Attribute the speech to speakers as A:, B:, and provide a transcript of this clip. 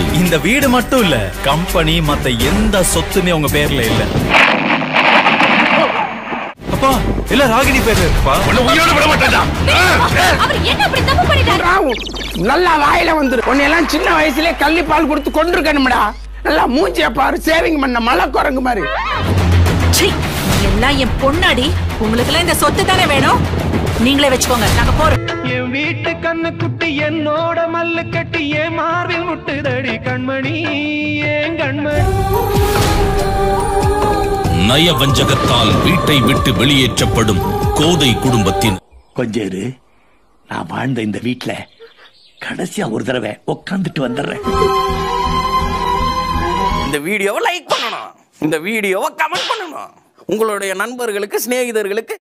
A: இந்த வீடு மட்டும் இல்ல கம்பெனி மத்த எந்த சொத்துமே உங்க பேர்ல இல்ல அப்பா இல்ல ராகினி பேர்ல இருக்குப்பா
B: உயிரோட விட மாட்டேன்டா
C: அவர் என்ன அப்படி தப்பு பண்ணிட்டாரு
D: ராவும் நல்லா வாயில வந்துரு உன்னை எல்லாம் சின்ன வயசுலயே கள்ளி பால் கொடுத்து கொண்டிருக்கணும்டா நல்லா மூஞ்சிய பாரு சேவிங் பண்ண மலை குரங்கு மாதிரி
E: சீ, எல்லாம் என் பொண்ணாடி உங்களுக்கு எல்லாம் இந்த சொத்து தானே வேணும் நீங்களே வச்சுக்கோங்க நாங்க போறோம்
F: என் வீட்டு கண்ணு குட்டி என்னோட மல்லு கட்டி என் மார்பில் முட்டுதடி கண்மணி ஏன் கண்மணி
G: நயவஞ்சகத்தால் வீட்டை விட்டு வெளியேற்றப்படும் கோதை குடும்பத்தின்
B: கொஞ்சம் இரு நான் வாழ்ந்த இந்த வீட்ல கடைசியா ஒரு தடவை உட்காந்துட்டு வந்துடுறேன்
H: இந்த வீடியோவை லைக் பண்ணணும் இந்த வீடியோவை கமெண்ட் பண்ணணும் உங்களுடைய நண்பர்களுக்கு சிநேகிதர்களுக்கு